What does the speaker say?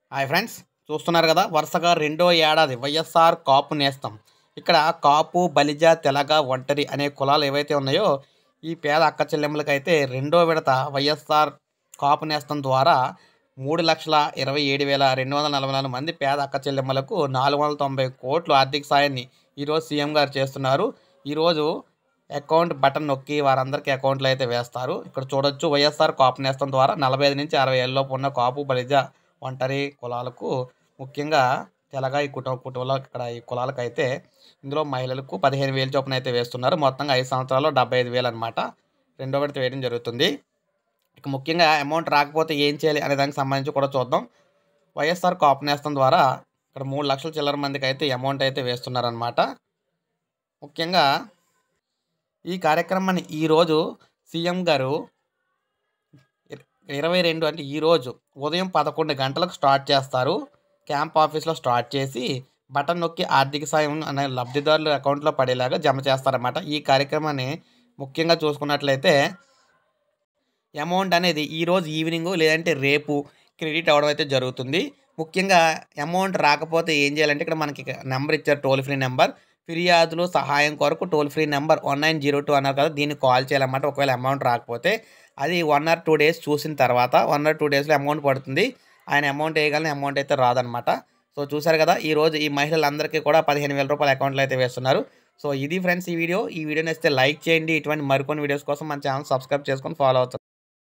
hi friends చూస్తున్నారు కదా వరుసగా రెండో ఏడాది వైఎస్ఆర్ కాపు నేస్తం ఇక్కడ కాపు బలిజ తెలగ ఒంటరి అనే కులాలు ఏవైతే ఉన్నాయో ఈ పేద అక్క చెల్లెమ్మలకైతే రెండో విడత వైఎస్ఆర్ కాపు నేస్తం ద్వారా మూడు లక్షల ఇరవై ఏడు వేల రెండు వందల నలభై నాలుగు మంది పేద అక్క చెల్లెమ్మలకు నాలుగు వందల తొంభై కోట్లు ఆర్థిక సాయాన్ని ఈరోజు సీఎం గారు చేస్తున్నారు ఈరోజు అకౌంట్ బటన్ నొక్కి వారందరికీ అకౌంట్లు అయితే వేస్తారు ఇక్కడ చూడొచ్చు వైఎస్ఆర్ కాపు నేస్తం ద్వారా నలభై ఐదు నుంచి అరవై ఏళ్ళలోపు ఉన్న కాపు బలిజ ఒంటరి కులాలకు ముఖ్యంగా తెలగ ఈ కుటుంబ కుటుంబంలో ఇక్కడ ఈ కులాలకు అయితే ఇందులో మహిళలకు పదిహేను వేలు చొప్పున అయితే వేస్తున్నారు మొత్తంగా ఐదు సంవత్సరాల్లో డెబ్బై ఐదు వేలు అనమాట రెండో విడత వేయడం జరుగుతుంది ఇక ముఖ్యంగా అమౌంట్ రాకపోతే ఏం చేయాలి అనే దానికి సంబంధించి కూడా చూద్దాం వైఎస్ఆర్ కాపు నేస్తం ద్వారా ఇక్కడ మూడు లక్షల చిల్లర మందికి అయితే అమౌంట్ అయితే వేస్తున్నారనమాట ముఖ్యంగా ఈ కార్యక్రమాన్ని ఈరోజు సీఎం గారు ఇర- ఇరవై రెండు అంటే ఈరోజు ఉదయం పదకొండు గంటలకు స్టార్ట్ చేస్తారు క్యాంప్ ఆఫీస్లో స్టార్ట్ చేసి బటన్ నొక్కి ఆర్థిక సాయం అనే లబ్ధిదారుల అకౌంట్లో పడేలాగా జమ చేస్తారన్నమాట ఈ కార్యక్రమాన్ని ముఖ్యంగా చూసుకున్నట్లయితే అమౌంట్ అనేది ఈరోజు ఈవినింగ్ లేదంటే రేపు క్రెడిట్ అవ్వడం అయితే జరుగుతుంది ముఖ్యంగా అమౌంట్ రాకపోతే ఏం చేయాలంటే ఇక్కడ మనకి నెంబర్ ఇచ్చారు టోల్ ఫ్రీ నెంబర్ ఫిర్యాదులు సహాయం కొరకు toll free number one nine zero two అన్నారు కదా దీన్ని కాల్ చేయాలన్నమాట ఒకవేళ అమౌంట్ రాకపోతే అది వన్ ఆర్ టూ డేస్ చూసిన తర్వాత వన్ ఆర్ టూ డేస్లో అమౌంట్ పడుతుంది ఆయన అమౌంట్ వేయగలని అమౌంట్ అయితే రాదనమాట సో చూసారు కదా ఈ రోజు ఈ మహిళలందరికీ కూడా పదిహేను వేల రూపాయల అకౌంట్లో అయితే వేస్తున్నారు సో ఇది ఫ్రెండ్స్ ఈ వీడియో ఈ వీడియో నచ్చితే లైక్ చేయండి ఇటువంటి మరికొన్ని వీడియోస్ కోసం మన ఛానల్ సబ్స్క్రైబ్ చేసుకొని ఫాలో అవుతుంది